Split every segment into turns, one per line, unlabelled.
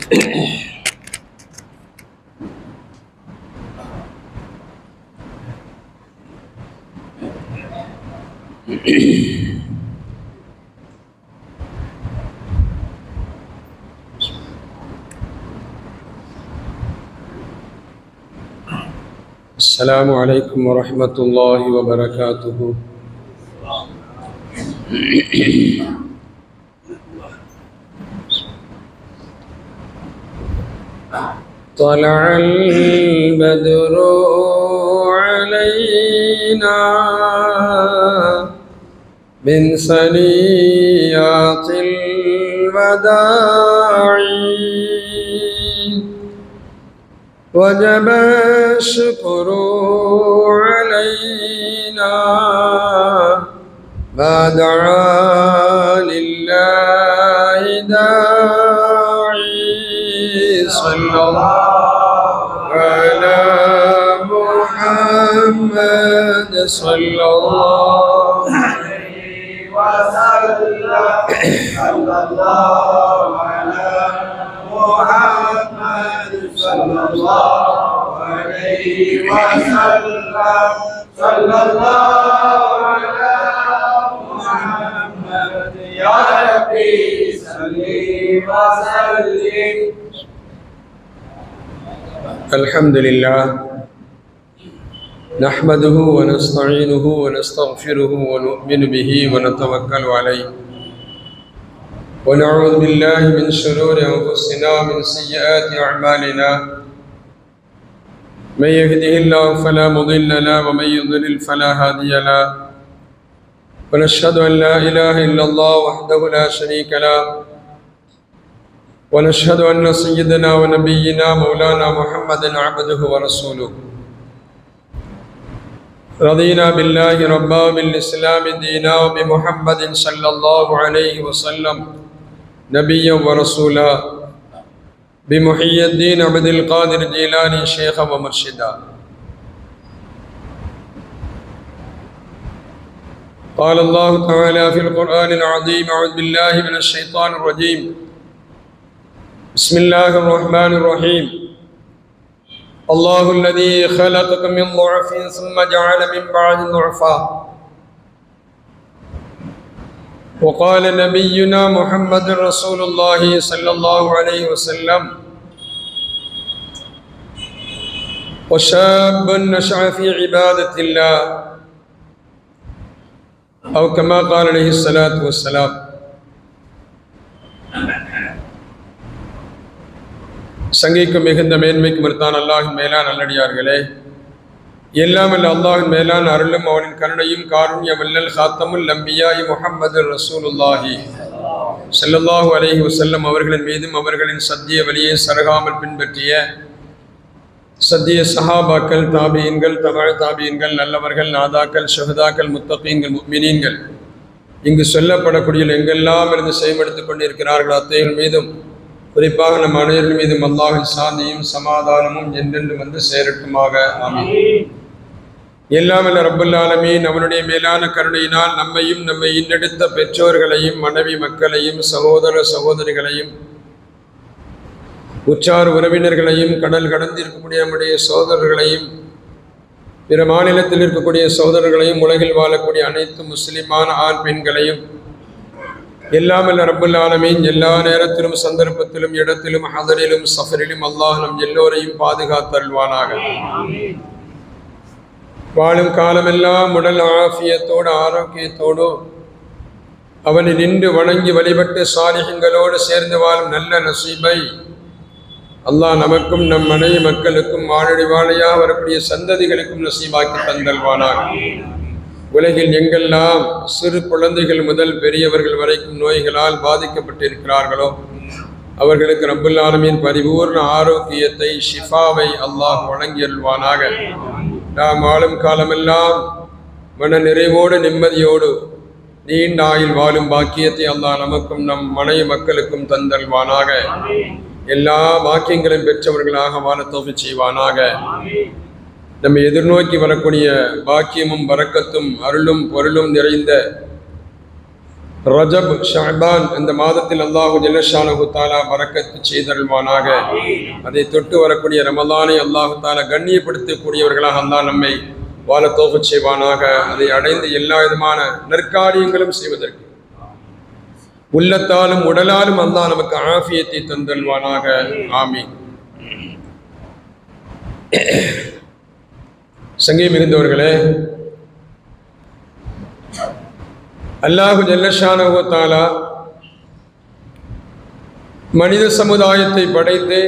السلام عليكم ورحمة الله وبركاته طلع البدر علينا من ثنيات الوداع وجب الشكر علينا ما دعا لله داعي صلى الله على محمد صلى الله
عليه وسلم صلى الله على محمد صلى الله عليه وسلم صلى الله على محمد يا ربي صل وسلم
الحمد لله نحمده ونستعينه ونستغفره ونؤمن به ونتوكل عليه ونعوذ بالله من شرور انفسنا ومن سيئات اعمالنا من يهده الله فلا مضل له ومن يضلل فلا هادي له ونشهد ان لا اله الا الله وحده لا شريك له ونشهد أن سيدنا ونبينا مولانا محمدا عبده ورسوله رضينا بالله ربا بالإسلام دينا وبمحمد صلى الله عليه وسلم نبيا ورسولا بمحي الدين عبد القادر جيلاني شيخا ومرشدا قال الله تعالى في القرآن العظيم أعوذ بالله من الشيطان الرجيم بسم الله الرحمن الرحيم الله الذي خلقك من ضعف ثم جعل من بعد ضعفا وقال نبينا محمد رسول الله صلى الله عليه وسلم وشاب نشأ في عبادة الله أو كما قال عليه الصلاة والسلام சங்கைக்கும் மிகுந்த மேன்மைக்கு மறுத்தான் அல்லாஹின் மேலான நல்லடியார்களே எல்லாம் அல்ல அல்லாஹின் மேலான அருளும் அவனின் கருணையும் காருண்ய வல்லல் ஹாத்தமுல் லம்பியாய் முஹம்மது ரசூலுல்லாஹி ஸல்லல்லாஹு அலைஹி வஸல்லம் அவர்களின் மீதும் அவர்களின் சத்திய வழியை சரகாமல் பின்பற்றிய சத்திய சஹாபாக்கள் தாபியன்கள் தமிழ் தாபியன்கள் நல்லவர்கள் நாதாக்கள் ஷஹதாக்கள் முத்தகீன்கள் முக்மினீன்கள் இங்கு சொல்லப்படக்கூடிய எங்கெல்லாம் இருந்து செய்மெடுத்துக் கொண்டிருக்கிறார்கள் அத்தைகள் மீதும் குறிப்பாக நம் அனைவரின் மீதும் அல்லாஹின் சாந்தியும் சமாதானமும் என்றென்று வந்து சேரட்டுமாக ஆமீன் எல்லாம் அல்ல ரப்புல் ஆலமீன் அவனுடைய மேலான கருணையினால் நம்மையும் நம்மை இன்னெடுத்த பெற்றோர்களையும் மனைவி மக்களையும் சகோதர சகோதரிகளையும் உற்றார் உறவினர்களையும் கடல் கடந்து இருக்கக்கூடிய நம்முடைய சோதரர்களையும் பிற மாநிலத்தில் இருக்கக்கூடிய சோதரர்களையும் உலகில் வாழக்கூடிய அனைத்து முஸ்லிமான ஆண் பெண்களையும் எல்லாமல்ல ரப்புல் ஆலமீன் எல்லா நேரத்திலும் சந்தர்ப்பத்திலும் இடத்திலும் ஹதரிலும் சஃபரிலும் அல்லாஹ் நம் எல்லோரையும் பாதுகாத்தருள்வானாக வாழும் காலமெல்லாம் உடல் ஆஃபியத்தோடு ஆரோக்கியத்தோடு அவனை நின்று வணங்கி வழிபட்டு சாலிகங்களோடு சேர்ந்து வாழும் நல்ல நசீபை அல்லாஹ் நமக்கும் நம் மனைவி மக்களுக்கும் வாழடி வாழையாக வரக்கூடிய சந்ததிகளுக்கும் நசீபாக்கி தந்தல்வானாக உலகில் எங்கெல்லாம் சிறு குழந்தைகள் முதல் பெரியவர்கள் வரைக்கும் நோய்களால் பாதிக்கப்பட்டிருக்கிறார்களோ அவர்களுக்கு ரப்புல் ஆலமீன் பரிபூர்ண ஆரோக்கியத்தை ஷிஃபாவை அல்லாஹ் வழங்கியல்வானாக நாம் வாழும் காலமெல்லாம் மன நிறைவோடு நிம்மதியோடு நீண்ட ஆயுள் வாழும் பாக்கியத்தை அல்லாஹ் நமக்கும் நம் மனைவி மக்களுக்கும் தந்தல்வானாக எல்லா பாக்கியங்களையும் பெற்றவர்களாக வாழ தோவி செய்வானாக நம்மை எதிர்நோக்கி வரக்கூடிய பாக்கியமும் வரக்கத்தும் அருளும் பொருளும் நிறைந்த ரஜப் ஷாபான் இந்த மாதத்தில் அல்லாஹு ஜல்லஷானு தாலா பறக்கத்து செய்தருள்வானாக அதை தொட்டு வரக்கூடிய ரமலானை அல்லாஹு தாலா கண்ணியப்படுத்தக்கூடியவர்களாக அல்லாஹ் நம்மை வாழ தோகச் செய்வானாக அதை அடைந்து எல்லா விதமான நற்காரியங்களும் செய்வதற்கு உள்ளத்தாலும் உடலாலும் அல்லாஹ் நமக்கு ஆஃபியத்தை தந்தல்வானாக ஆமீன் சங்கை மிகுந்தவர்களே அல்லாஹு ஜல்லஷானஹு தாலா மனித சமுதாயத்தை படைத்து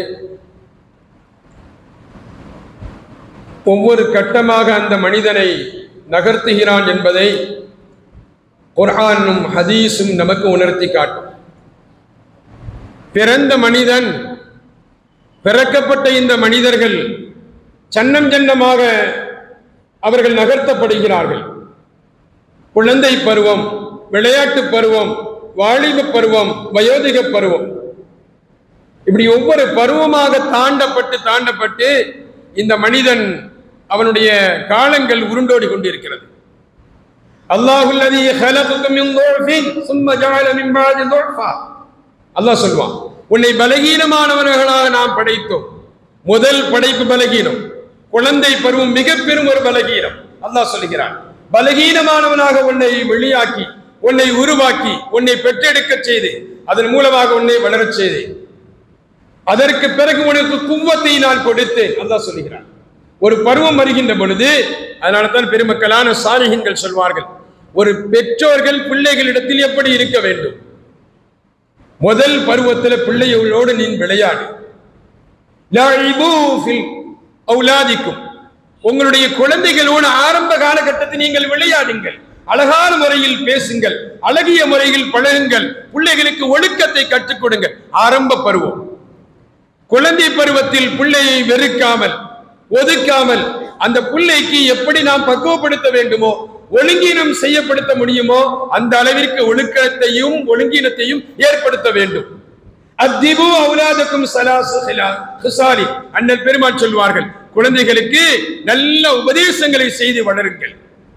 ஒவ்வொரு கட்டமாக அந்த மனிதனை நகர்த்துகிறான் என்பதை குர்ஆனும் ஹதீஸும் நமக்கு உணர்த்தி காட்டும் பிறந்த மனிதன் பிறக்கப்பட்ட இந்த மனிதர்கள் சன்னம் சன்னமாக அவர்கள் நகர்த்தப்படுகிறார்கள் குழந்தை பருவம் விளையாட்டு பருவம் வாலிப பருவம் வயோதிக பருவம் இப்படி ஒவ்வொரு பருவமாக தாண்டப்பட்டு தாண்டப்பட்டு இந்த மனிதன் அவனுடைய காலங்கள் உருண்டோடி கொண்டிருக்கிறது அல்லாஹுல்லதி ஹலகுக்கும் மின் துர்ஃபின் சும்ம ஜஅல மின் பாதி துர்ஃபா அல்லாஹ் சொல்வான் உன்னை பலகீனமானவர்களாக நாம் படைத்தோம் முதல் படைப்பு பலகீனம் குழந்தை பருவம் மிக பெரும் ஒரு பலகீனம் அல்லாஹ் சொல்லுகிறான் பலகீனமானவனாக உன்னை வெளியாக்கி உன்னை உருவாக்கி உன்னை பெற்றெடுக்க செய்து அதன் மூலமாக உன்னை வளரச் செய்தேன் அதற்கு பிறகு உனக்கு குவத்தை நான் கொடுத்தேன் அல்லாஹ் சொல்லுகிறான் ஒரு பருவம் வருகின்ற பொழுது அதனால தான் பெருமக்களான சாலிகங்கள் சொல்வார்கள் ஒரு பெற்றோர்கள் பிள்ளைகளிடத்தில் எப்படி இருக்க வேண்டும் முதல் பருவத்தில் பிள்ளைகளோடு நீ விளையாடு லாஇபு ஃபில் அவுலாதிக்கும் உங்களுடைய குழந்தைகளோடு ஆரம்ப காலகட்டத்தில் நீங்கள் விளையாடுங்கள் அழகான முறையில் பேசுங்கள் அழகிய முறையில் பழகுங்கள் பிள்ளைகளுக்கு ஒழுக்கத்தை கற்றுக் கொடுங்கள் ஆரம்ப பருவம் குழந்தை பருவத்தில் பிள்ளையை வெறுக்காமல் ஒதுக்காமல் அந்த பிள்ளைக்கு எப்படி நாம் பக்குவப்படுத்த வேண்டுமோ ஒழுங்கீனம் செய்யப்படுத்த முடியுமோ அந்த அளவிற்கு ஒழுக்கத்தையும் ஒழுங்கீனத்தையும் ஏற்படுத்த வேண்டும் அத்திபு அவுலாதக்கும் சலாசு ஹிசாலி அண்ணல் பெருமாள் சொல்வார்கள் குழந்தைகளுக்கு நல்ல உபதேசங்களை செய்து வளருங்கள்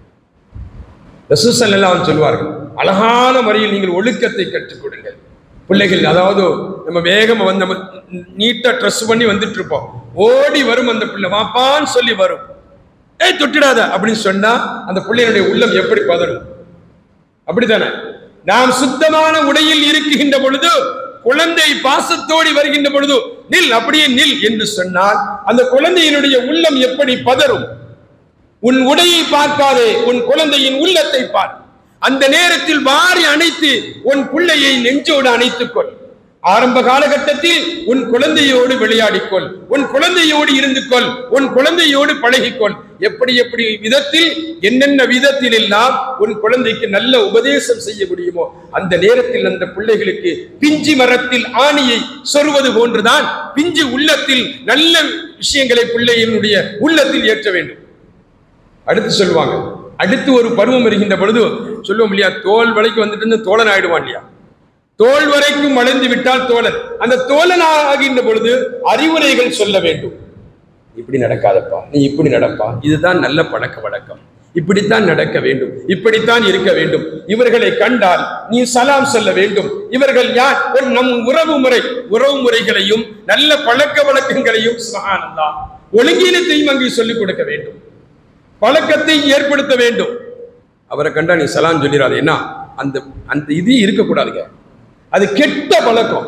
ரசூசல்லாம் சொல்வார்கள் அழகான முறையில் நீங்கள் ஒழுக்கத்தை கற்றுக் கொடுங்கள் பிள்ளைகள் அதாவது நம்ம வேகமா வந்து நம்ம நீட்டா ட்ரெஸ் பண்ணி வந்துட்டு இருப்போம் ஓடி வரும் அந்த பிள்ளை வாப்பான்னு சொல்லி வரும் ஏய் தொட்டிடாத அப்படின்னு சொன்னா அந்த பிள்ளையினுடைய உள்ளம் எப்படி பதறும் அப்படித்தானே நாம் சுத்தமான உடையில் இருக்குகின்ற பொழுது குழந்தை பாசத்தோடி வருகின்ற பொழுது நில் அப்படியே நில் என்று சொன்னால் அந்த குழந்தையினுடைய உள்ளம் எப்படி பதறும் உன் உடையை பார்க்காதே உன் குழந்தையின் உள்ளத்தை பார் அந்த நேரத்தில் வாரி அணைத்து உன் பிள்ளையை நெஞ்சோடு அணைத்துக் கொள் ஆரம்ப காலகட்டத்தில் உன் குழந்தையோடு விளையாடிக்கொள் உன் குழந்தையோடு இருந்து கொள் உன் குழந்தையோடு பழகிக்கொள் எப்படி எப்படி விதத்தில் என்னென்ன விதத்தில் எல்லாம் உன் குழந்தைக்கு நல்ல உபதேசம் செய்ய முடியுமோ அந்த நேரத்தில் அந்த பிள்ளைகளுக்கு பிஞ்சு மரத்தில் ஆணியை சொருவது போன்றுதான் பிஞ்சு உள்ளத்தில் நல்ல விஷயங்களை பிள்ளையினுடைய உள்ளத்தில் ஏற்ற வேண்டும் அடுத்து சொல்லுவாங்க அடுத்து ஒரு பருவம் வருகின்ற பொழுது சொல்லுவோம் இல்லையா தோல் வலைக்கு வந்துட்டு தோழன் ஆயிடுவான் இல்லையா தோல் வரைக்கும் வளைந்து விட்டால் தோழன் அந்த தோழன் ஆகின்ற பொழுது அறிவுரைகள் சொல்ல வேண்டும் இப்படி நடக்காதப்பா நீ இப்படி நடப்பா இதுதான் நல்ல பழக்க வழக்கம் இப்படித்தான் நடக்க வேண்டும் இப்படித்தான் இருக்க வேண்டும் இவர்களை கண்டால் நீ சலாம் சொல்ல வேண்டும் இவர்கள் யார் ஒரு நம் உறவு முறை உறவு முறைகளையும் நல்ல பழக்க வழக்கங்களையும் சுபஹானல்லாஹ் ஒழுங்கீனத்தையும் அங்கே சொல்லிக் கொடுக்க வேண்டும் பழக்கத்தை ஏற்படுத்த வேண்டும் அவரை கண்டா நீ சலாம் சொல்லிடாது என்ன அந்த அந்த இது இருக்கக்கூடாதுங்க அது கெட்ட பழக்கம்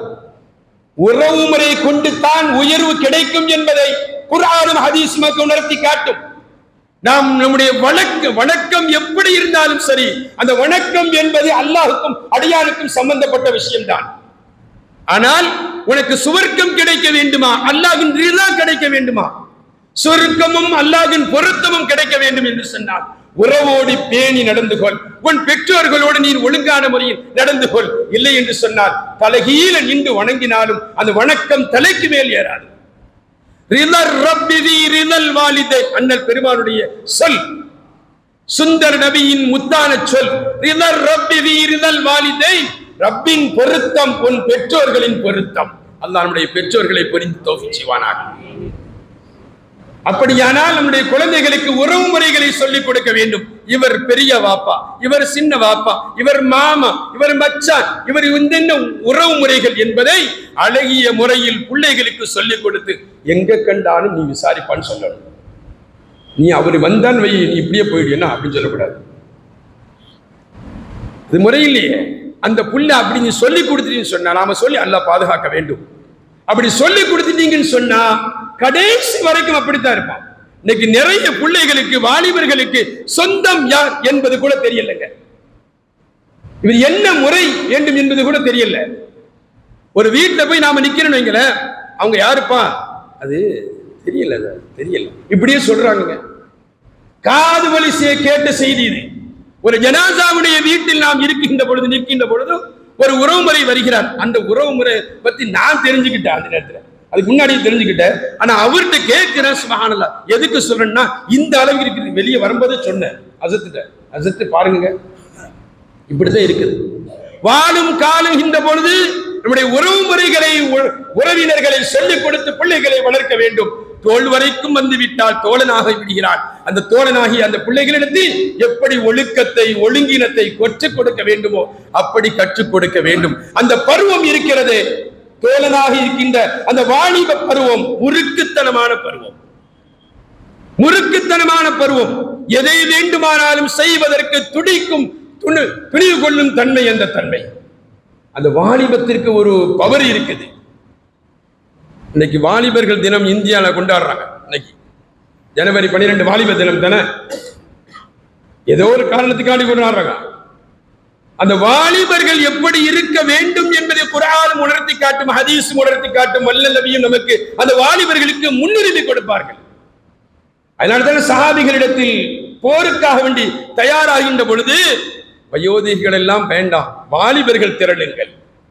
உறவு முறை கொண்டு தான் உயர்வு கிடைக்கும் என்பதை குர்ஆனும் ஹதீஸ் நமக்கு உணர்த்தி காட்டும் நாம் நம்முடைய வழக்கு வணக்கம் எப்படி இருந்தாலும் சரி அந்த வணக்கம் என்பது அல்லாஹுக்கும் அடியானுக்கும் சம்பந்தப்பட்ட விஷயம்தான் ஆனால் உனக்கு சுவர்க்கம் கிடைக்க வேண்டுமா அல்லாஹ்வின் ரிலா கிடைக்க வேண்டுமா சுருக்கமும் அல்லாஹ்வின் பொருத்தமும் கிடைக்க வேண்டும் என்று சொன்னார் உறவோடு பேணி நடந்து கொள் உன் பெற்றோர்களோடு நீ ஒழுங்கான முறையில் நடந்து கொள் இல்லை என்று சொன்னால் தலைகீழ நின்று வணங்கினாலும் அந்த வணக்கம் தலைக்கு மேல் ஏறாது ரிலர் ரப்பிதி ரிலல் வாலிதை அண்ணல் பெருமானுடைய சொல் சுந்தர் நபியின் முத்தான சொல் ரிலர் ரப்பிதி ரிலல் வாலிதை ரப்பின் பொருத்தம் உன் பெற்றோர்களின் பொருத்தம் அல்லாஹ் நம்முடைய பெற்றோர்களை புரிந்து தோஃபி செய்வானாக அப்படியானால் நம்முடைய குழந்தைகளுக்கு உறவு முறைகளை சொல்லிக் கொடுக்க வேண்டும் இவர் பெரிய வாப்பா இவர் சின்ன வாப்பா இவர் மாமா இவர் மச்சான் இவர் இந்த உறவு முறைகள் என்பதை அழகிய முறையில் பிள்ளைகளுக்கு சொல்லிக் கொடுத்து எங்க கண்டாலும் நீ விசாரிப்பான்னு சொல்லணும் நீ அவர் வந்தான் வை நீ இப்படியே போயிடுனா அப்படின்னு சொல்லக்கூடாது இது முறையிலேயே அந்த புள்ள அப்படி நீ சொல்லி கொடுத்துட்டீங்கன்னு சொன்னா நாம சொல்லி அல்லாஹ் பாதுகாக்க வேண்டும் அப்படி சொல்லி கொடுத்துட்டீங்கன்னு சொன்னா கடைசி வரைக்கும் அப்படித்தான் இருப்பான் இன்னைக்கு நிறைய பிள்ளைகளுக்கு வாலிபர்களுக்கு சொந்தம் யார் என்பது கூட தெரியலங்க இவர் என்ன முறை வேண்டும் என்பது கூட தெரியல ஒரு வீட்டுல போய் நாம நிக்கிறோம் வைங்களேன் அவங்க யாருப்பா அது தெரியல அது தெரியல இப்படியே சொல்றாங்க காது வலி சே- கேட்ட செய்தி இது ஒரு ஜனாசாவுடைய வீட்டில் நாம் இருக்கின்ற பொழுது நிற்கின்ற பொழுது ஒரு உறவுமுறை வருகிறார் அந்த உறவுமுறை பத்தி நான் தெரிஞ்சுக்கிட்டேன் அந்த நேரத்துல அதுக்கு முன்னாடியே தெரிஞ்சுக்கிட்டேன் ஆனா அவர்கிட்ட கேட்கிறேன் சுபஹானல்லாஹ் எதுக்கு சொல்றேன்னா இந்த அளவுக்கு இருக்குது வெளியே வரும்போதே சொன்னேன் அசத்துட்ட அசத்து பாருங்க இப்படிதான் இருக்குது வாழும் காலம் இந்த பொழுது நம்முடைய உறவு முறைகளை உ- உறவினர்களை சொல்லிக் கொடுத்து பிள்ளைகளை வளர்க்க வேண்டும் தோல் வரைக்கும் வந்து விட்டால் தோழனாக விடுகிறான் அந்த தோழனாகி அந்த பிள்ளைகளிடத்தில் எப்படி ஒழுக்கத்தை ஒழுங்கினத்தை கொற்றுக் கொடுக்க வேண்டுமோ அப்படி கற்றுக் கொடுக்க வேண்டும் அந்த பருவம் இருக்கிறது தோழனாக இருக்கின்ற அந்த வாலிப பருவம் முறுக்குத்தனமான பருவம் முறுக்குத்தனமான பருவம் எதை வேண்டுமானாலும் செய்வதற்கு துடிக்கும் துணி துணிவு கொள்ளும் தன்மை அந்த தன்மை அந்த வாலிபத்திற்கு ஒரு பவர் இருக்குது இன்னைக்கு வாலிபர்கள் தினம் இந்தியால கொண்டாடுறாங்க இன்னைக்கு ஜனவரி பன்னிரெண்டு வாலிப தினம் தானே ஏதோ ஒரு காரணத்துக்காண்டி கொண்டாடுறாங்க அந்த வாலிபர்கள் எப்படி இருக்க வேண்டும் என்பதை குரானும் உணர்த்தி காட்டும் ஹதீஸும் உணர்த்தி காட்டும் வல்ல நபியும் நமக்கு அந்த வாலிபர்களுக்கு முன்னுரிமை கொடுப்பார்கள் அதனால்தான் சஹாபிகளிடத்தில் போருக்காக வேண்டி தயாராகின்ற பொழுது வயோதிகள் எல்லாம் வேண்டாம் வாலிபர்கள் திரளுங்கள்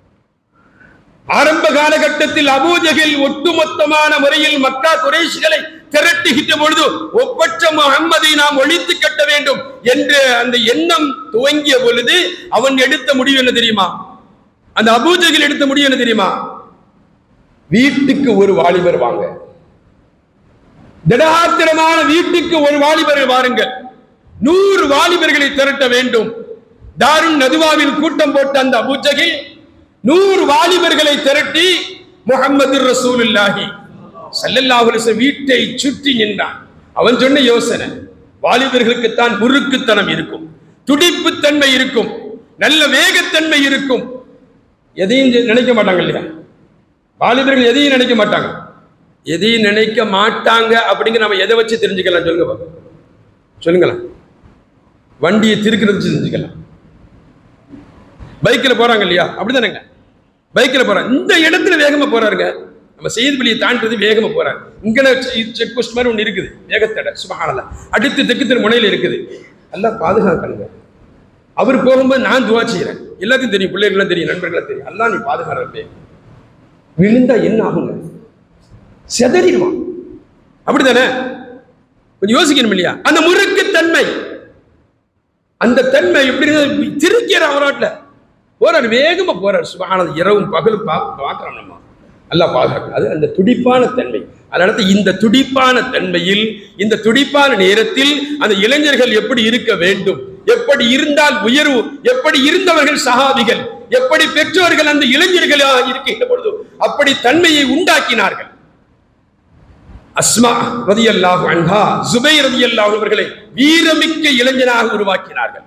ஆரம்ப காலகட்டத்தில் அபூஜகில் ஒட்டுமொத்தமான முறையில் மக்கா குறைஷிகளை திரட்டுகின்ற பொழுது ஒப்பற்ற முகம்மதை நாம் ஒழித்து கட்ட வேண்டும் என்று அந்த எண்ணம் துவங்கிய பொழுது அவன் எடுத்த முடிவு என்ன தெரியுமா அந்த அபூஜகில் எடுத்த முடிவு என்ன தெரியுமா வீட்டுக்கு ஒரு வாலிபர் வாங்க திடாத்திரமான வீட்டுக்கு ஒரு வாலிபர் வாருங்கள் நூறு வாலிபர்களை திரட்ட வேண்டும் தாருன் நதுவாவில் கூட்டம் போட்ட அந்த அபூஜகில் நூறு வாலிபர்களை திரட்டி முகமது ரசூலுல்லாஹி ஸல்லல்லாஹு அலைஹி வஸல்லம் வீட்டை சுற்றி நின்றான் அவன் சொன்ன யோசனை வாலிபர்களுக்குத்தான் முறுக்குத்தனம் இருக்கும் துடிப்புத்தன்மை இருக்கும் நல்ல வேகத்தன்மை இருக்கும் எதையும் செ- நினைக்க மாட்டாங்க இல்லையா வாலிபர்கள் எதையும் நினைக்க மாட்டாங்க எதையும் நினைக்க மாட்டாங்க அப்படிங்கிற நம்ம எதை வச்சு தெரிஞ்சுக்கலாம் சொல்லுங்க பாப்போம். சொல்லுங்களேன் வண்டியை திருக்கிறது வச்சு தெரிஞ்சுக்கலாம் பைக்கில் போறாங்க இல்லையா அப்படிதானேங்க பைக்கில் போறாங்க இந்த இடத்துல வேகமா போறாருங்க நம்ம செய்தி வெளியை தாண்டது வேகமா போறாரு இங்கே செக் போஸ்ட் மாதிரி ஒன்று இருக்குது வேகத்தடை சுபகானல அடுத்து தெற்கு தெரு முனையில் இருக்குது எல்லாம் பாதுகாக்கணுங்க அவர் போகும்போது நான் துவா செய்கிறேன் எல்லாத்தையும் தெரியும் பிள்ளைகள்லாம் தெரியும் நண்பர்களாம் தெரியும் எல்லாம் நீ பாதுகாரப்பே விழுந்தா என்ன ஆகுங்க செதறிடுவான் அப்படிதானே கொஞ்சம் யோசிக்கணும் இல்லையா அந்த முறுக்கு தன்மை அந்த தன்மை எப்படி திருக்கிற அவராட்ல போறாரு வேகமா போறாரு சுபகானது இரவும் பகலும் பா பார்க்கிறோம் நம்ம நல்லா பாதுகாக்க அது அந்த துடிப்பான தன்மை அதனால இந்த துடிப்பான தன்மையில் இந்த துடிப்பான நேரத்தில் அந்த இளைஞர்கள் எப்படி இருக்க வேண்டும் எப்படி இருந்தால் உயர்வு எப்படி இருந்தவர்கள் சகாபிகள் எப்படி பெற்றோர்கள் அந்த இளைஞர்களாக இருக்கின்ற பொழுது அப்படி தன்மையை உண்டாக்கினார்கள் அஸ்மா ரதியல்லாஹு அன்ஹா ஜுபை ரதியல்லாஹு அவர்களை வீரமிக்க இளைஞனாக உருவாக்கினார்கள்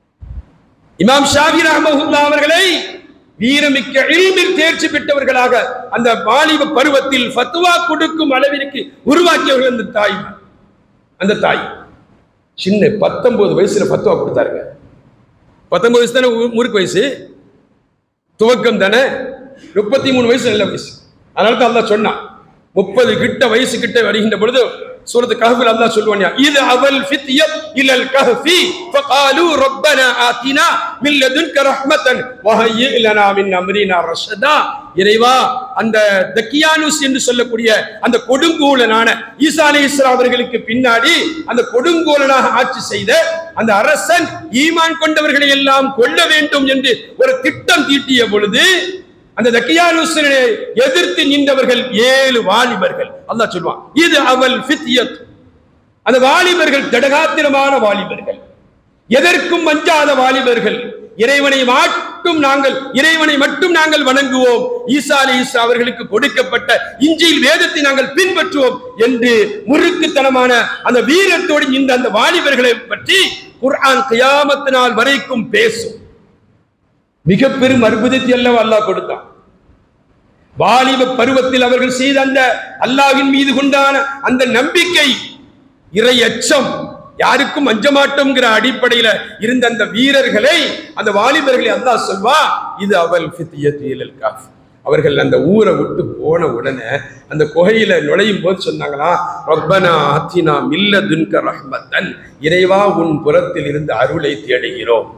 இமாம் ஷாஃபி ரஹ்மஹுல்லா அவர்களை வீரமிக்க இல்மில் தேர்ச்சி பெற்றவர்களாக அந்த வாலிப பருவத்தில் ஃபத்வா கொடுக்கும் அளவிற்கு உருவாக்கியவர்கள் அந்த தாய் அந்த தாய் சின்ன பத்தொன்பது வயசுல ஃபத்வா கொடுத்தாருங்க பத்தொன்பது வயசு தானே ஊ- ஊருக்கு வயசு துவக்கம் தானே முப்பத்தி மூணு வயசு நல்ல வயசு அதனால தான் அல்லாஹ் சொன்னான் முப்பது கிட்ட வயசு கிட்ட வருகின்ற பொழுது சூரத்து கஹ்ஃபில் அல்லாஹ் சொல்லுவான் இது அவல் ஃபித்யத் இலல் கஹ்ஃபி ஃபகாலு ரப்பனா ஆத்தினா மின் லதுன்க ரஹ்மத்தன் வஹய்யி லனா மின் அம்ரினா ரஷதா இறைவா அந்த தக்கியானுஸ் என்று சொல்லக்கூடிய அந்த கொடுங்கோலனான ஈசா அலைஹிஸ்ஸலாம் அவர்களுக்கு பின்னாடி அந்த கொடுங்கோலனாக ஆட்சி செய்த அந்த அரசன் ஈமான் கொண்டவர்களை எல்லாம் கொல்ல வேண்டும் என்று ஒரு திட்டம் தீட்டிய பொழுது அந்த தக்கியானுசனை எதிர்த்து நின்றவர்கள் ஏழு வாலிபர்கள் அல்லாஹ் சொல்லுவான் இது அவள் ஃபித்யத் அந்த வாலிபர்கள் தடகாத்திரமான வாலிபர்கள் எதற்கும் அஞ்சாத வாலிபர்கள் இறைவனை மட்டும் நாங்கள் இறைவனை மட்டும் நாங்கள் வணங்குவோம் ஈசா அலி ஈசா அவர்களுக்கு கொடுக்கப்பட்ட இஞ்சியில் வேதத்தை நாங்கள் பின்பற்றுவோம் என்று முறுக்குத்தனமான அந்த வீரத்தோடு இந்த அந்த வாலிபர்களை பற்றி குர்ஆன் கியாமத்து நாள் வரைக்கும் பேசும் மிக பெரும் அற்புதத்தை அல்லவா அல்லாஹ் கொடுத்தான் வாலிப பருவத்தில் அவர்கள் செய்த அந்த அல்லாஹ்வின் மீது கொண்டான அந்த நம்பிக்கை இறை அச்சம் யாருக்கும் அஞ்ச மாட்டோம்ங்கிற அடிப்படையில இருந்த அந்த வீரர்களை அந்த வாலிபர்களை அல்லாஹ் சொல்வா இது அவல் ஃபித்யத்தில் காஃப் அவர்கள் அந்த ஊரை விட்டு போன உடனே அந்த குகையில நுழையும் போது சொன்னாங்களா ரப்பனா ஆத்தினா மில்ல துன்க ரஹ்மத்தன் இறைவா உன் புறத்தில் இருந்து அருளை தேடுகிறோம்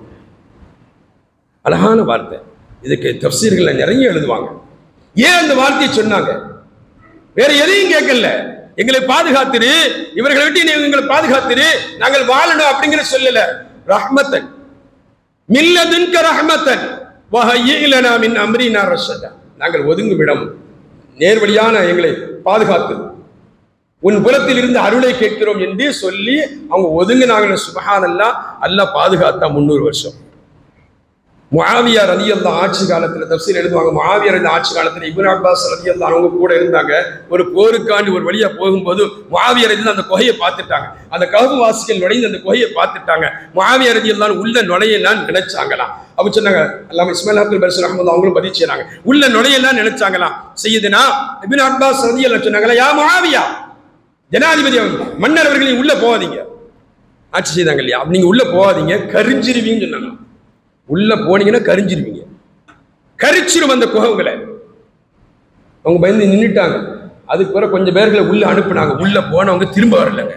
அழகான வார்த்தை இதுக்கு தப்சீர்கள்ல நிறைய எழுதுவாங்க ஏன் அந்த வார்த்தையை சொன்னாங்க வேற எதையும் கேட்கல எங்களை பாதுகாத்துரு இவர்களை விட்டு நீ எங்களை பாதுகாத்துரு நாங்கள் வாழணும் அப்படிங்கிற சொல்லல ரஹ்மத்தன் மில்லதுன்க ரஹ்மத்தன் வஹய்யிலனா மின் அம்ரினா ரஷதா நாங்கள் ஒதுங்கும் இடம் நேர்வழியான எங்களை பாதுகாத்து உன் புலத்தில் இருந்து அருளை கேட்கிறோம் என்று சொல்லி அவங்க ஒதுங்கினாங்க சுபஹானல்லா அல்லாஹ் பாதுகாத்தா முன்னூறு வருஷம் முஆவியா ரலியல்லா ஆட்சி காலத்துல தப்சீல் எழுதுவாங்க முஆவியா இருந்த ஆட்சி காலத்துல இப்னு அப்பாஸ் ரலியல்லா அவங்க கூட இருந்தாங்க ஒரு போருக்காண்டி ஒரு வழியா போகும்போது முஆவியா இருந்து அந்த குகையை பார்த்துட்டாங்க அந்த கஹு வாசிகள் நுழைந்து அந்த குகையை பார்த்துட்டாங்க முஆவியா ரலியல்லா உள்ள நுழையலாம் நினைச்சாங்களாம் அப்ப சொன்னாங்க அல்லாம இஸ்மாயில் அப்துல் பரிசு ரஹ்மத்துல்லாஹ் அவங்களும் பதிவு செய்றாங்க உள்ள நுழையலாம் நினைச்சாங்களாம் செய்யுதுனா இப்னு அப்பாஸ் ரலியல்லா சொன்னாங்களா யா முஆவியா ஜனாதிபதி அவங்க மன்னர் அவர்கள் நீங்க உள்ள போகாதீங்க ஆட்சி செய்தாங்க இல்லையா நீங்க உள்ள போகாதீங்க கரிஞ்சிருவீங்கன்னு சொன்னாங்க உள்ள போனீங்கன்னா கரிஞ்சிருவீங்க கரிச்சிரும் அந்த குகங்களை அவங்க பயந்து நின்னுட்டாங்க அதுக்கு பிறகு கொஞ்சம் பேர்களை உள்ள அனுப்புனாங்க உள்ள போனவங்க திரும்ப வரலங்க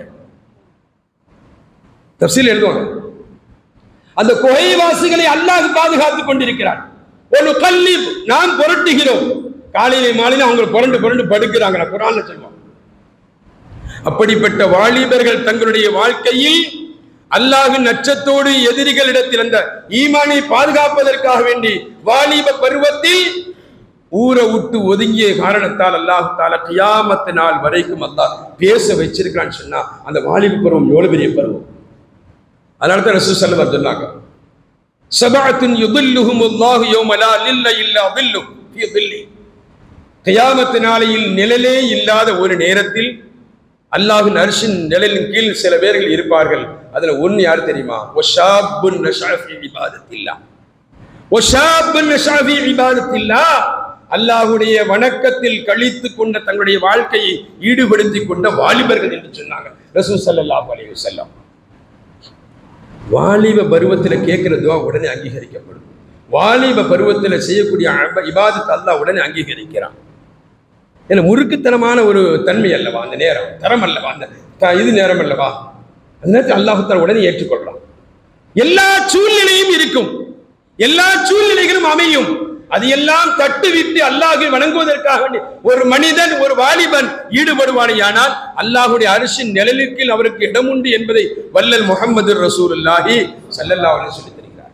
தப்சீல் எழுதுவாங்க அந்த குகைவாசிகளை அல்லாஹ் பாதுகாத்துக் கொண்டிருக்கிறார் ஒரு கல்லி நாம் புரட்டுகிறோம் காலையில மாலையில அவங்க புரண்டு புரண்டு படுக்கிறாங்க குரான்ல சொல்லுவோம் அப்படிப்பட்ட வாலிபர்கள் தங்களுடைய வாழ்க்கையில் அல்லாஹின் நச்சத்தோடு எதிரிகளிடத்தில் அந்த ஈமானை பாதுகாப்பதற்காக வேண்டி வாலிப பருவத்தில் ஊரை விட்டு ஒதுங்கிய காரணத்தால் அல்லாஹ் தால கியாமத்து நாள் வரைக்கும் அல்லாஹ் பேச வச்சிருக்கான்னு சொன்னா அந்த வாலிப பருவம் எவ்வளவு பெரிய பருவம் அதனால தான் ரசூ சல்லா சொன்னாங்க சபாத்தின் யுதில்லுஹும் அல்லாஹு யௌம லா லில்ல இல்லா தில்லு ஃபீ தில்லி கியாமத்து நாளையில் நிழலே இல்லாத ஒரு நேரத்தில் அல்லாஹின் அரிசின் நிழலின் கீழ் சில பேர்கள் இருப்பார்கள் அதுல ஒன்னு யார் தெரியுமா ஒஷாபுன் நஷாஃபி இபாதத்தில்லா ஒஷாபுன் நஷாஃபி இபாதத்தில்லா அல்லாஹுடைய வணக்கத்தில் கழித்து கொண்ட தங்களுடைய வாழ்க்கையை ஈடுபடுத்திக் கொண்ட வாலிபர்கள் என்று சொன்னாங்க ரசூ ஸல்லல்லாஹு அலைஹி வஸல்லம் வாலிப பருவத்துல கேட்கிற துவா உடனே அங்கீகரிக்கப்படும் வாலிப பருவத்துல செய்யக்கூடிய அப- இபாதத்தை அல்லாஹ் உடனே அங்கீகரிக்கிறான் ஏன்னா முறுக்குத்தனமான ஒரு தன்மை அல்லவா அந்த நேரம் தரம் அல்லவா அந்த த- இது நேரம் அல்லவா அந்த நேரத்தில் அல்லாஹுத்தால் உடனே ஏற்றுக்கொள்றான் எல்லா சூழ்நிலையும் இருக்கும் எல்லா சூழ்நிலைகளும் அமையும் அது எல்லாம் தட்டுவிட்டு அல்லாஹை வணங்குவதற்காக வேண்டி ஒரு மனிதன் ஒரு வாலிபன் ஈடுபடுவானேயானால் அல்லாஹுடைய அரிசின் நிழலுக்கு அவருக்கு இடம் உண்டு என்பதை வல்லல் முகமது ரசூலுல்லாஹி ஸல்லல்லாஹு அலைஹி சொல்லி தருகிறார்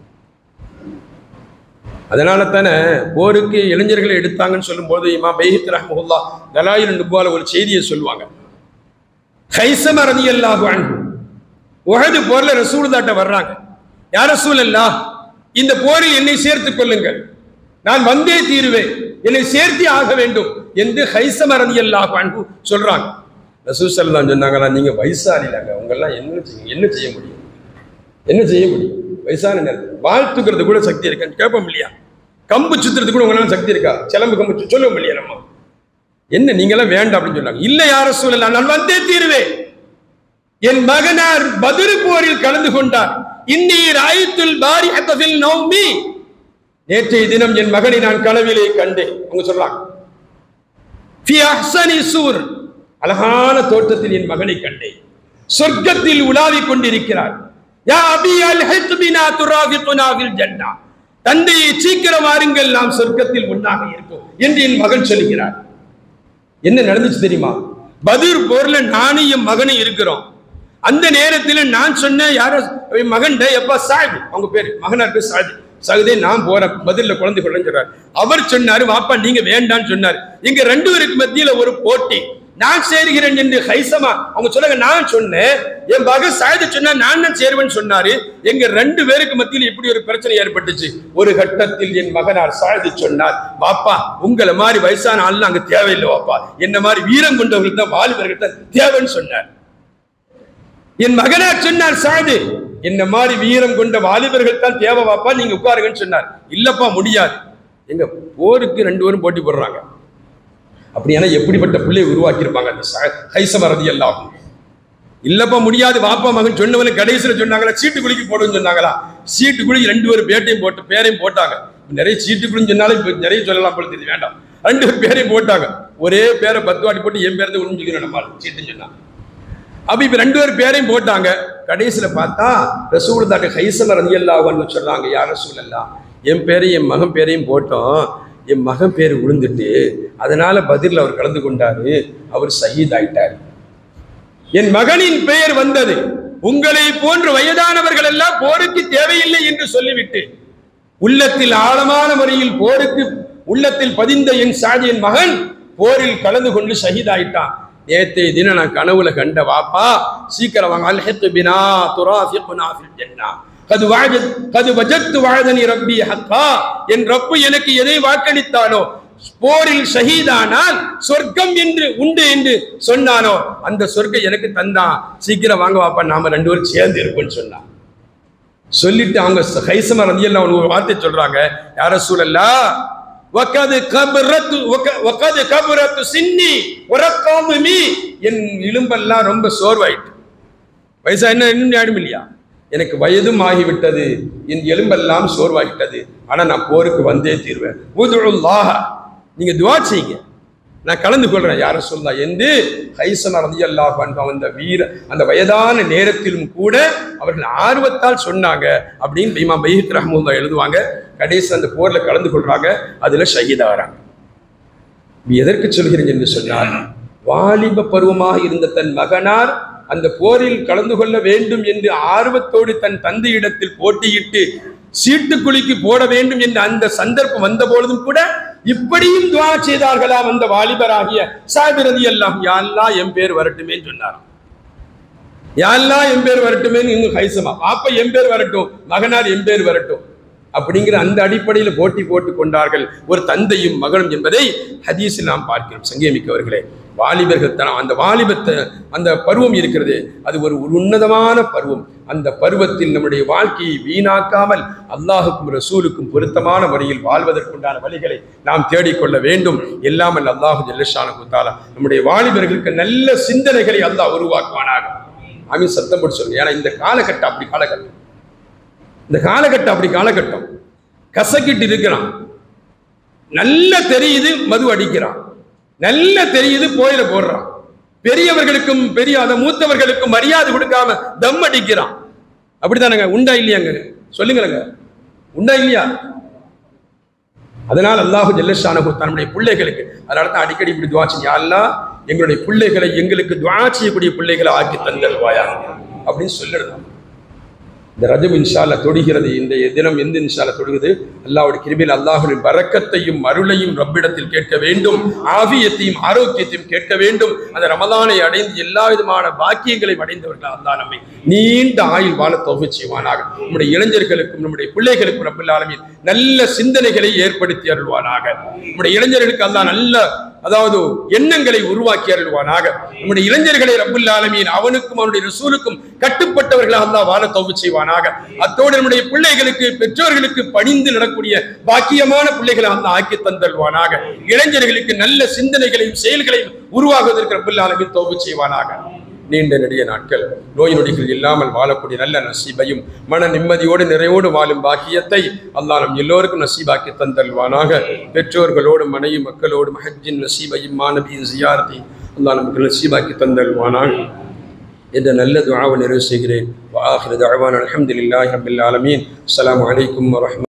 அதனால தானே போருக்கு இளைஞர்களை எடுத்தாங்கன்னு சொல்லும்போது இமா பைஹத் ரஹ்மஹுல்லா தலாயில் நுபால ஒரு செய்தியை சொல்லுவாங்க ஹைசம ரலியல்லாஹு அன்ஹு உஹது போர்ல ரசூலுல்லாட்ட வர்றாங்க யார் ரசூலல்லா இந்த போரில் என்னை சேர்த்துக் கொள்ளுங்கள் நான் வந்தே தீருவேன் என்னை சேர்த்தே ஆக வேண்டும் என்று ஹைசம ரலியல்லாஹு அன்ஹு சொல்றாங்க ரசூல் ஸல்லல்லாஹு சொன்னாங்களா நீங்க வயசாளிலாங்க உங்கெல்லாம் என்ன செய்ய என்ன செய்ய முடியும் என்ன செய்ய முடியும் வயசான நேரத்தில் வாழ்த்துக்கிறது கூட சக்தி இருக்கா கேட்போம் இல்லையா கம்பு சுத்துறது கூட உங்களால சக்தி இருக்கா சிலம்பு கம்பு சு- சொல்லுவோம் இல்லையா நம்ம என்ன நீங்களாம் வேண்டாம் அப்படின்னு சொன்னாங்க இல்ல யார சூழல நான் வந்தே தீருவேன் என் மகனார் பதிரு போரில் கலந்து கொண்டார் இன்னீர் ஆயத்துல் பாரி அத்தபில் நௌமி நேற்றைய தினம் என் மகனை நான் கனவிலே கண்டேன் அவங்க சொல்றாங்க ஃபி அஹ்சனி சூர் அழகான தோட்டத்தில் என் மகனை கண்டேன் சொர்க்கத்தில் உலாவிக் கொண்டிருக்கிறார் யா அபி அல் ஹித்பினா துராஃபிகுனா ஃபில் ஜன்னah தந்தையை சீக்கிரம் வாருங்கள் நாம் சொர்க்கத்தில் ஒன்றாக இருப்போம் என்று என் மகன் சொல்கிறார் என்ன நடந்துச்சு தெரியுமா பதிர் போர்ல நானும் என் மகனும் இருக்கிறோம் அந்த நேரத்தில் நான் சொன்னேன் யாரோ என் மகன் எப்பா சாஹிப் அவங்க பேரு மகனார் பேர் சாஹிப் சகுதே நான் போறேன் பதில்ல குழந்தை கொள்றேன்னு சொல்றாரு அவர் சொன்னாரு வாப்பா நீங்க வேண்டான்னு சொன்னாரு எங்க ரெண்டு பேருக்கு மத்தியில ஒரு போட்டி நான் சேருகிறேன் என்று ஹைசமா அவங்க சொன்னாங்க நான் சொன்னேன் என் மகன் சாயத சொன்னா நான் தான் சேருவேன்னு சொன்னாரு எங்க ரெண்டு பேருக்கு மத்தியில் இப்படி ஒரு பிரச்சனை ஏற்பட்டுச்சு ஒரு கட்டத்தில் என் மகனார் சாயது சொன்னார் பாப்பா உங்களை மாதிரி வயசான ஆள் அங்க தேவையில்லை வாப்பா என்ன மாதிரி வீரம் கொண்டவர்கள் தான் வாலிபர்கள் தான் தேவைன்னு சொன்னார் என் மகனார் சொன்னார் சாது என்ன மாதிரி வீரம் கொண்ட வாலிபர்கள் தான் தேவை வாப்பா நீங்க உட்காருங்கன்னு சொன்னார் இல்லப்பா முடியாது எங்க போருக்கு ரெண்டு பேரும் போட்டி போடுறாங்க அப்படியானா எப்படிப்பட்ட பிள்ளையை உருவாக்கியிருப்பாங்க அந்த கைசமரதி எல்லாம் இல்லப்பா முடியாது வாப்பா மகன் சொன்னவங்க கடைசியில சொன்னாங்களா சீட்டு குலுக்கி போடுன்னு சொன்னாங்களா சீட்டு குலுக்கி ரெண்டு பேரும் பேட்டையும் போட்டு பேரையும் போட்டாங்க நிறைய சீட்டு குலுன்னு சொன்னாலும் இப்ப நிறைய சொல்லலாம் போல தெரியுது வேண்டாம் ரெண்டு பேரும் பேரையும் போட்டாங்க ஒரே பேரை பத்து வாட்டி போட்டு என் பேரத்தை உறிஞ்சிக்கணும் நம்ம சீட்டுன்னு சொன்னாங்க அப்ப இப்ப ரெண்டு பேரும் பேரையும் போட்டாங்க கடைசியில பார்த்தா ரசூல் தாட்ட ஹைசம ரதியல்லாஹன்னு சொல்றாங்க யார் ரசூல் எல்லாம் என் பேரையும் என் மகன் பேரையும் போட்டோம் என் மகன் பேர் விழுந்துட்டு அதனால பதில் அவர் கலந்து கொண்டாரு அவர் சஹீத் ஆயிட்டார் என் மகனின் பெயர் வந்தது உங்களை போன்ற வயதானவர்கள் எல்லாம் போருக்கு தேவையில்லை என்று சொல்லிவிட்டு உள்ளத்தில் ஆழமான முறையில் போருக்கு உள்ளத்தில் பதிந்த என் சாதி என் மகன் போரில் கலந்து கொண்டு ஷஹீதாயிட்டான் நேத்தைய தினம் நான் கனவுல கண்ட வாப்பா சீக்கிரம் வாங்க அல்ஹத்து பினா துராஃபிகுனா ஃபில் ஜன்னா கது வாஜத் கது வஜத்து வாழதனி ரப்பி ஹக்கா என் ரப்பு எனக்கு எதை வாக்களித்தானோ போரில் ஷஹீதானால் சொர்க்கம் என்று உண்டு என்று சொன்னானோ அந்த சொர்க்கம் எனக்கு தந்தான் சீக்கிரம் வாங்க வாப்பா நாம ரெண்டு பேரும் சேர்ந்து இருப்போம்னு சொன்னான் சொல்லிட்டு அவங்க கைசம ரதியெல்லாம் ஒரு வார்த்தை சொல்றாங்க யார சூழல்லா வக்கது கபரத்து வக்கது கபரத்து சின்னி உறக்காமுமி என் இலும்பெல்லாம் ரொம்ப சோர்வாயிட்டு வயசா என்ன இன்னும் ஞாபகம் இல்லையா எனக்கு வயதும் ஆகிவிட்டது என் எலும்பெல்லாம் சோர்வாகிட்டது ஆனா நான் போருக்கு வந்தே தீர்வேன் உதுல்லாஹ நீங்க துவா செய்யுங்க நான் கலந்து கொள்றேன் யார சொல்லா என்று ஹைசன ரதியல்லாஹு அன்ஹு அந்த வீர அந்த வயதான நேரத்திலும் கூட அவர்கள் ஆர்வத்தால் சொன்னாங்க அப்படின்னு இமாம் பைஹத் ரஹமுல்லா எழுதுவாங்க கடைசி அந்த போர்ல கலந்து கொள்றாங்க அதுல ஷஹீதாகிறாங்க எதற்கு சொல்கிறேன் என்று சொன்னார் வாலிப பருவமாக இருந்த தன் மகனார் அந்த போரில் கலந்து கொள்ள வேண்டும் என்று ஆர்வத்தோடு தன் தந்தையிடத்தில் போட்டியிட்டு சீட்டுக்குழிக்கு போட வேண்டும் என்ற அந்த சந்தர்ப்பம் வந்த பொழுதும் கூட இப்படியும் துவா செய்தார்களாம் அந்த வாலிபராகிய சாபிரதி எல்லாம் யாரெல்லாம் என் பேர் வரட்டுமே சொன்னாராம் யாரெல்லாம் என் பேர் வரட்டுமே இன்னும் ஹைசமா அப்ப என் பேர் வரட்டும் மகனார் என் பேர் வரட்டும் அப்படிங்கிற அந்த அடிப்படையில் போட்டி போட்டு கொண்டார்கள் ஒரு தந்தையும் மகனும் என்பதை ஹதீஸில் நாம் பார்க்கிறோம் சங்கேமிக்கவர்களே வாலிபர்கள் தனம் அந்த வாலிபத்தை அந்த பருவம் இருக்கிறது அது ஒரு உன்னதமான பருவம் அந்த பருவத்தில் நம்முடைய வாழ்க்கையை வீணாக்காமல் அல்லாஹுக்கும் ரசூலுக்கும் பொருத்தமான முறையில் வாழ்வதற்குண்டான வழிகளை நாம் தேடிக்கொள்ள வேண்டும் எல்லாமல் அல்லாஹு ஜல்லஷான குத்தாலா நம்முடைய வாலிபர்களுக்கு நல்ல சிந்தனைகளை அல்லாஹ் உருவாக்குவானாக ஆமீன் சத்தம் போட்டு சொல்லுங்க ஏன்னா இந்த காலகட்டம் அப்படி காலகட்டம் இந்த காலகட்டம் அப்படி காலகட்டம் கசக்கிட்டு இருக்கிறான் நல்ல தெரியுது மது அடிக்கிறான் நல்ல தெரியுது போயில போடுறான் பெரியவர்களுக்கும் பெரிய அதை மூத்தவர்களுக்கும் மரியாதை கொடுக்காம தம் அடிக்கிறான் அப்படித்தானங்க உண்டா இல்லையாங்க சொல்லுங்களேங்க உண்டா இல்லையா அதனால் அல்லாஹு ஜல்லஷானகு தன்னுடைய பிள்ளைகளுக்கு அதனால தான் அடிக்கடி இப்படி துவா செய்ய அல்லாஹ் எங்களுடைய பிள்ளைகளை எங்களுக்கு துவா செய்யக்கூடிய பிள்ளைகளை ஆக்கி தந்தல்வாயா அப்படின்னு சொல்லிடுதான் இந்த ரஜம் இன்ஷால தொடுகிறது இந்த தினம் எந்த இன்ஷால தொடுகிறது அல்லாவுடைய கிருபில் அல்லாஹுடைய பறக்கத்தையும் அருளையும் ரப்பிடத்தில் கேட்க வேண்டும் ஆவியத்தையும் ஆரோக்கியத்தையும் கேட்க வேண்டும் அந்த ரமதானை அடைந்து எல்லா விதமான பாக்கியங்களையும் அடைந்தவர்கள் அல்லாஹ் நம்மை நீண்ட ஆயுள் வாழ தொகை செய்வானாக நம்முடைய இளைஞர்களுக்கும் நம்முடைய பிள்ளைகளுக்கும் ரப்பில் ஆலமீன் நல்ல சிந்தனைகளை ஏற்படுத்தி அருள்வானாக நம்முடைய இளைஞர்களுக்கு அல்லாஹ் நல்ல அதாவது எண்ணங்களை உருவாக்கி அருள்வானாக நம்முடைய இளைஞர்களை ரப்புல் ஆலமீன் அவனுக்கும் அவனுடைய ரசூலுக்கும் கட்டுப்பட்டவர்களாக அல்லாஹ் வாழ தௌபு செய்வானாக அத்தோடு நம்முடைய பிள்ளைகளுக்கு பெற்றோர்களுக்கு பணிந்து நடக்கூடிய பாக்கியமான பிள்ளைகளை அல்லாஹ் ஆக்கி தந்தல்வானாக இளைஞர்களுக்கு நல்ல சிந்தனைகளையும் செயல்களையும் உருவாகுவதற்கு ரப்புல் ஆலமீன் தௌபு செய்வானாக நீண்ட நெடிய நாட்கள் நோய் நொடிகள் இல்லாமல் வாழக்கூடிய நல்ல நசீபையும் மன நிம்மதியோடு நிறைவோடு வாழும் பாக்கியத்தை அல்லாஹ் நம் எல்லோருக்கும் நசீபாக்கி தந்தல்வானாக பெற்றோர்களோடு மனைவி மக்களோடு மஹஜின் நசீபையும் மாணவியின் ஜியாரத்தையும் அல்லாஹ் நமக்கு நசீபாக்கி தந்தல்வானாக என்ற நல்ல துஆவை நிறைவு செய்கிறேன் வாஹிர தஅவானா அல்ஹம்துலில்லாஹி ரப்பில் ஆலமீன் அஸ்ஸலாமு அலைக்கும் வரஹ்மத்துல்லாஹி